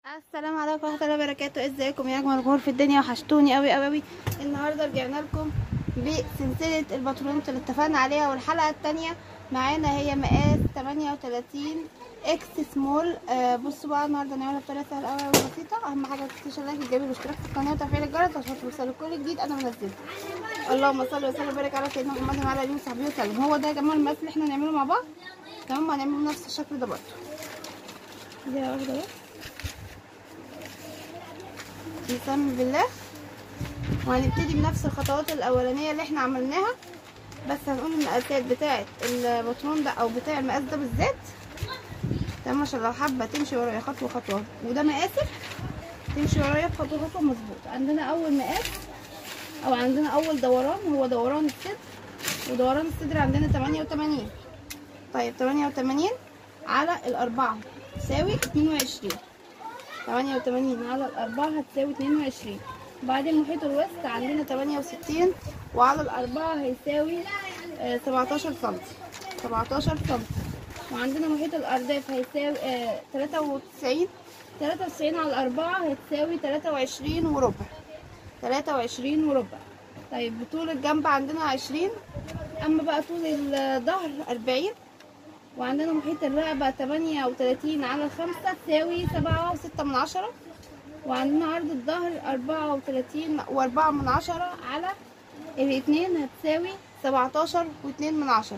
السلام عليكم ورحمه الله وبركاته ازيكم يا اجمل جمهور في الدنيا وحشتوني قوي قوي قوي النهارده رجعنا لكم بسلسله الباترونات اللي اتفقنا عليها والحلقه الثانيه معانا هي مقاس 38 اكس سمول آه بصوا بقى النهارده نعملها بطريقه سهله قوي وبسيطه اهم حاجه تكتشف لايك وتجيبي الاشتراك في القناه وتفعيل الجرس عشان توصلوا كل جديد انا منزله اللهم صل وسلم وبارك على سيدنا محمد وعلى اله وصحبه وسلم هو ده يا جماعه المقاس اللي احنا هنعمله مع بعض تمام هنعمله بنفس الشكل ده برضه دي واحده بس نسمي بالله وهنبتدي بنفس الخطوات الاولانيه اللي احنا عملناها بس هنقول المقاسات بتاعه البطرون ده او بتاع المقاس ده بالذات تمام عشان لو حابه تمشي ورايا خطوه خطوه وده مقاسك تمشي ورايا خطوه خطوه مظبوط عندنا اول مقاس او عندنا اول دوران هو دوران الصدر ودوران الصدر عندنا 88 طيب 88 على الأربعة تساوي 22 88 على الأربعة هتساوي 22 بعدين محيط الوسط عندنا 68 وعلى الأربعة هيساوي آه 17 سنتي 17 سنتي وعندنا محيط الأرداف هيساوي آه 93 93 على الأربعة هتساوي 23 وربع 23 وربع طيب طول الجنب عندنا 20 أما بقى طول الظهر 40 وعندنا محيط الرقبة تمانية وتلاتين على خمسة تساوي سبعة وستة من عشرة وعندنا عرض الظهر أربعة وتلاتين وأربعة من عشرة على الاتنين هتساوي سبعتاشر واتنين من عشرة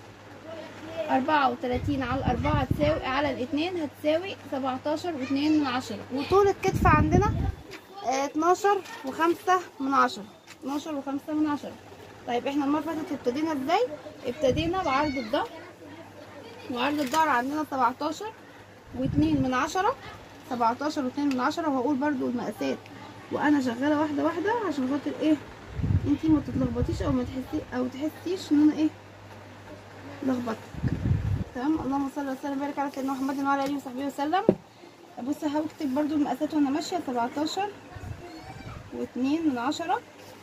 أربعة وتلاتين على الأربعة هتساوي على الاتنين هتساوي سبعتاشر واتنين من عشرة وطول الكتف عندنا اتناشر وخمسة من عشرة اتناشر وخمسة من عشرة طيب احنا المرة اللي فاتت ابتدينا ازاي؟ ابتدينا بعرض الظهر وعرض الظهر عندنا سبعتاشر واتنين من عشرة سبعتاشر واتنين من عشرة وهقول برضو المقاسات وانا شغالة واحدة واحدة عشان خاطر ايه انتي ما تتلخبطيش او ما تحسي او تحسيش ان انا ايه لخبطتك تمام اللهم صل وسلم وبارك على سيدنا محمد وعلى اله وصحبه وسلم بص هكتب برضو المقاسات وانا ماشية سبعتاشر واتنين من عشرة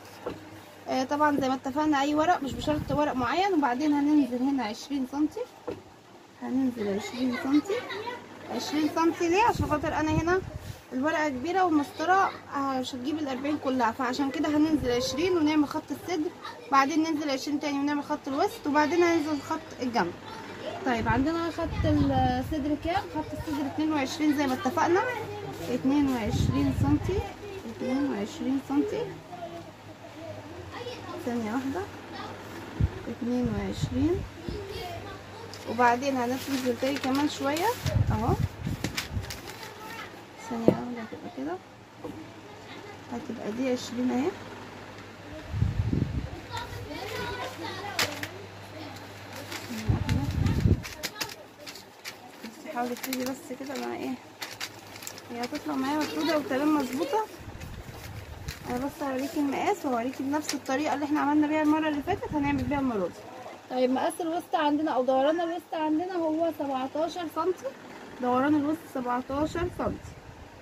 آه طبعا زي ما اتفقنا اي ورق مش بشرط ورق معين وبعدين هننزل هنا عشرين سنتي هننزل عشرين سنتي عشرين سنتي ليه عشان خاطر انا هنا الورقه كبيره والمسطره مش هتجيب الاربعين كلها فعشان كده هننزل عشرين ونعمل خط الصدر بعدين ننزل عشرين تاني ونعمل خط الوسط وبعدين هننزل خط الجنب طيب عندنا خط الصدر كام خط الصدر اتنين وعشرين زي ما اتفقنا اتنين وعشرين سنتي اتنين وعشرين سنتي ثانيه واحده اتنين وعشرين وبعدين هننزل تاني كمان شوية اهو ثانية واحدة هتبقى كده هتبقى دي عشرين اهي بس حاولي تيجي بس كده مع ايه هي هتطلع معايا مفروضة وتمام مظبوطة انا بس هوريكي المقاس وهوريكي بنفس الطريقة اللي احنا عملنا بيها المرة اللي فاتت هنعمل بيها المرة دي طيب مقاس الوسط عندنا او دوران الوسط عندنا هو 17 سنتي دوران الوسط 17 سنتي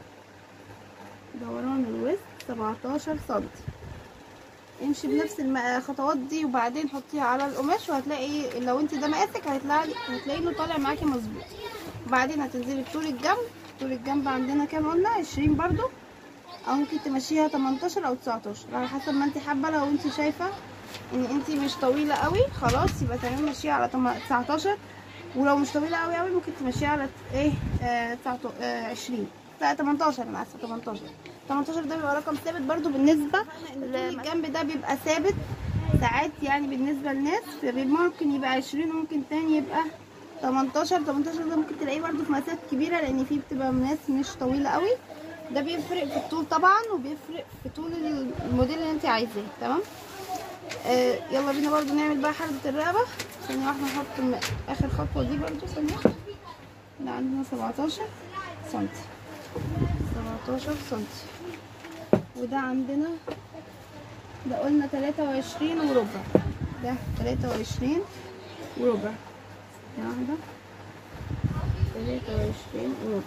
دوران الوسط 17 سنتي امشي بنفس الخطوات دي وبعدين حطيها على القماش وهتلاقي لو انت ده مقاسك هتلاقي هتلاقي انه طالع معاكي مظبوط وبعدين هتنزلي بطول الجنب طول الجنب عندنا كام قلنا 20 برضو او ممكن تمشيها 18 او 19 على حسب ما انت حابه لو انت شايفه ان انت مش طويله قوي خلاص يبقى تمام ماشيه على 19 ولو مش طويله قوي قوي ممكن تمشيها على ايه آه 20 لا 18 انا اسفه 18 18 ده بيبقى رقم ثابت برده بالنسبه للجنب ده بيبقى ثابت ساعات يعني بالنسبه للناس ممكن يبقى 20 وممكن تاني يبقى 18 18 ده ممكن تلاقيه برده في مسافات كبيره لان فيه بتبقى ناس مش طويله قوي ده بيفرق في الطول طبعا وبيفرق في طول الموديل اللي انت عايزاه تمام آه يلا بينا برضو نعمل بقى حردة الرقبة ثانية واحدة نحط اخر خطوة دي برضو ثانية ده عندنا سبعتاشر سنتي سبعتاشر سنتي وده عندنا ده قلنا تلاتة وعشرين وربع ده تلاتة وعشرين وربع ثانية واحدة تلاتة وعشرين وربع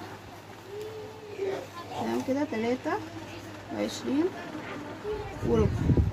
تمام كده تلاتة وعشرين وربع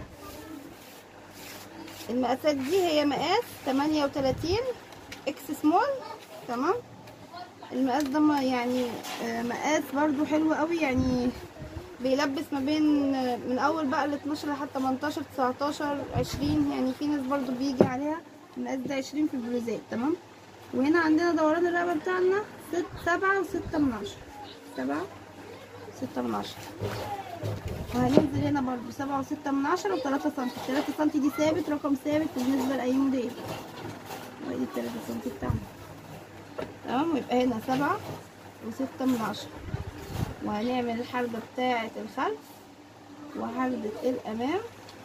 المقاسات دي هي مقاس 38 اكس سمول تمام المقاس ده ما- يعني آه، مقاس برضو حلو قوي يعني بيلبس ما بين آه، من اول بقى ل 12 لحد 18 19 20 يعني في ناس برضو بيجي عليها المقاس ده 20 في البلوزات تمام وهنا عندنا دوران الرقبه بتاعنا ست سبعة وستة من عشرة سبعة ستة من عشرة وهننزل هنا برضو سبعة وستة من عشرة وتلاتة سنتي التلاتة سنتي دي ثابت رقم ثابت بالنسبة لأي موديل وادي التلاتة سنتي بتاعنا تمام ويبقى هنا سبعة وستة من عشرة وهنعمل الحردة بتاعة الخلف وحردة الأمام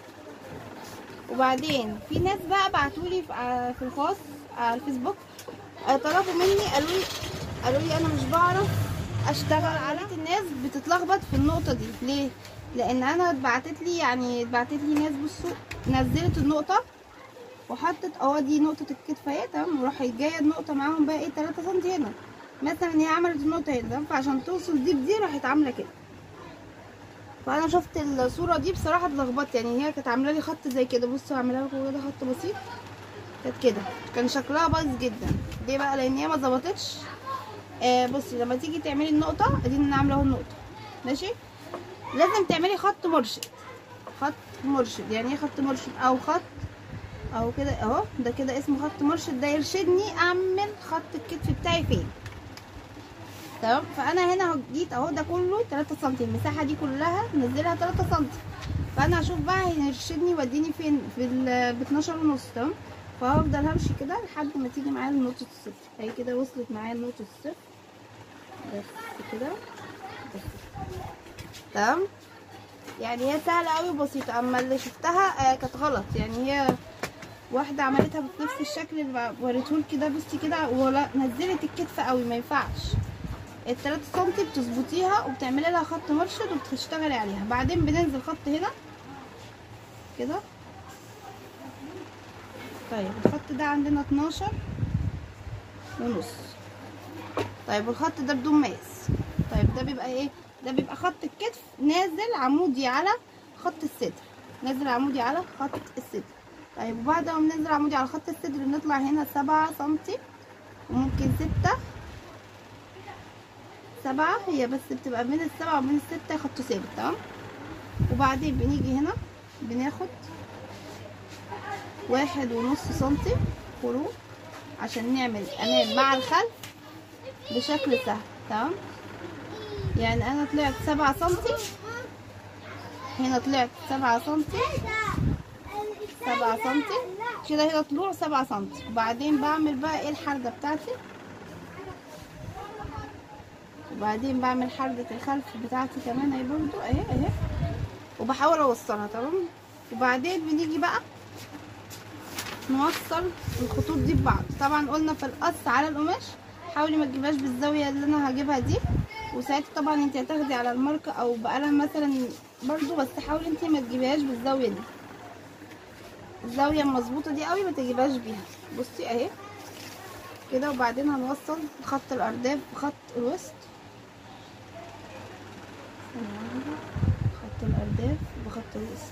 وبعدين في ناس بقى بعتولي في ع- في الخاص على الفيسبوك آه، طلبوا مني قالوا لي قالوا لي انا مش بعرف اشتغل على الناس بتتلخبط في النقطه دي ليه لان انا اتبعتت لي يعني اتبعتت لي ناس بصوا نزلت النقطه وحطت اه دي نقطه الكتف اهي تمام وراح جايه النقطه معاهم بقى ايه 3 سم هنا مثلا هي عملت النقطه هنا تمام فعشان توصل دي بدي راحت عامله كده فانا شفت الصوره دي بصراحه اتلخبطت يعني هي كانت عامله لي خط زي كده بصوا عامله لكم كده خط بسيط كانت كده كان شكلها بايظ جدا ليه بقى لان هي ما ظبطتش آه بصي لما تيجي تعملي النقطه ادي انا عامله اهو النقطه ماشي لازم تعملي خط مرشد خط مرشد يعني ايه خط مرشد او خط او كده اهو ده كده اسمه خط مرشد ده يرشدني اعمل خط الكتف بتاعي فين تمام فانا هنا اهو جيت اهو ده كله 3 سم المساحه دي كلها نزلها 3 سم فانا هشوف بقى هيرشدني يوديني فين في ال ب 12 ونص تمام فهفضل همشي كده لحد ما تيجي معايا لنقطه الصفر هي كده وصلت معايا لنقطه الصفر بس كده بس تمام يعني هي سهله قوي وبسيطه اما اللي شفتها آه كانت غلط يعني هي واحده عملتها بنفس الشكل اللي وريتهولكي ده بصي كده ولا نزلت الكتف قوي ما ينفعش التلاتة سنتي بتظبطيها وبتعملي لها خط مرشد وبتشتغلي عليها بعدين بننزل خط هنا كده طيب الخط ده عندنا 12 ونص طيب والخط ده بدون مقاس طيب ده بيبقى ايه ده بيبقى خط الكتف نازل عمودي على خط الصدر نازل عمودي على خط الصدر طيب وبعد ما بننزل عمودي على خط الصدر بنطلع هنا سبعة سنتي وممكن ستة سبعة هي بس بتبقى بين السبعة وبين الستة خط ثابت تمام وبعدين بنيجي هنا بناخد واحد ونص سنتي خروج عشان نعمل امام مع الخلف بشكل سهل تمام يعني انا طلعت سبعة سنتي هنا طلعت سبعة سنتي سبعة سنتي كده هنا طلوع سبعة سنتي وبعدين بعمل بقى ايه الحردة بتاعتي وبعدين بعمل حردة الخلف بتاعتي كمان اهي برضو اهي اهي وبحاول اوصلها تمام وبعدين بنيجي بقى نوصل الخطوط دي ببعض طبعا قلنا في القص على القماش حاولي ما تجيبهاش بالزاويه اللي انا هجيبها دي وساعتها طبعا انت هتاخدي على الماركه او بقلم مثلا برضو بس حاولي انت ما تجيبهاش بالزاويه دي الزاويه المظبوطه دي قوي ما تجيبهاش بيها بصي اهي كده وبعدين هنوصل خط الارداف بخط الوسط خط الارداف بخط الوسط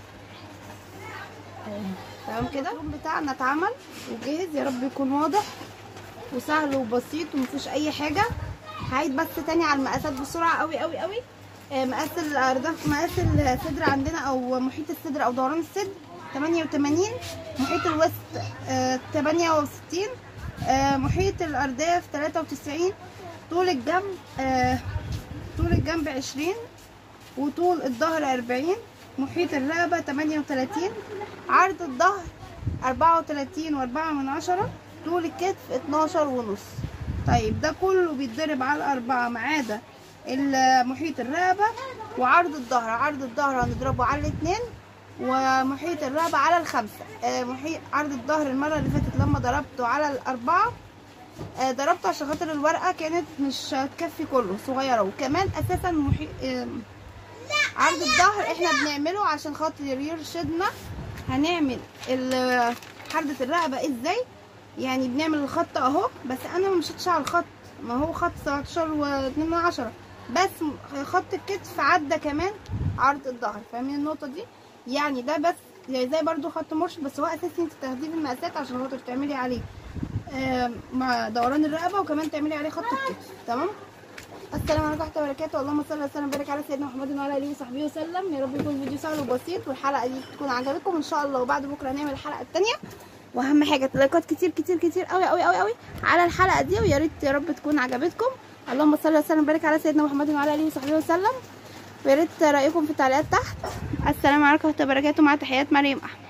اهي. تمام كده اللون بتاعنا اتعمل وجاهز يا رب يكون واضح وسهل وبسيط ومفيش اي حاجه هعيد بس تاني على المقاسات بسرعه قوي قوي قوي آه، مقاس الارداف مقاس الصدر عندنا او محيط الصدر او دوران الصدر 88 محيط الوسط آه، 68 آه، محيط الارداف 93 طول الجنب آه، طول الجنب 20 وطول الظهر 40 محيط الرقبة 38 عرض الظهر 34 وأربعة من عشرة طول الكتف 12 ونص طيب ده كله بيتضرب على الأربعة ما عدا محيط الرقبة وعرض الظهر عرض الظهر هنضربه على الاتنين ومحيط الرقبة على الخمسة آه محيط عرض الظهر المرة اللي فاتت لما ضربته على الأربعة آه ضربته عشان خاطر الورقة كانت مش هتكفي كله صغيرة وكمان أساسا محيط آه عرض الظهر احنا بنعمله عشان خاطر يرشدنا هنعمل ال- حردة الرقبة ازاي يعني بنعمل الخط اهو بس انا ما مشيتش على الخط ما هو خط 17 و2 من عشرة بس م- خط الكتف عدى كمان عرض الظهر فاهمين النقطة دي يعني ده بس يعني زي برضو خط مرشد بس هو اساسي انت تاخديه بالمقاسات عشان خاطر تعملي عليه آه، مع دوران الرقبه وكمان تعملي عليه خط الكتف تمام السلام عليكم ورحمه الله وبركاته اللهم صل وسلم وبارك على سيدنا محمد وعلى اله وصحبه وسلم يا رب يكون الفيديو سهل وبسيط والحلقه دي تكون عجبتكم ان شاء الله وبعد بكره هنعمل الحلقه الثانيه واهم حاجه لايكات كتير كتير كتير قوي قوي قوي قوي على الحلقه دي ويا ريت يا رب تكون عجبتكم اللهم صل وسلم وبارك على سيدنا محمد وعلى اله وصحبه وسلم ويا ريت رايكم في التعليقات تحت السلام عليكم ورحمه الله وبركاته مع تحيات مريم احمد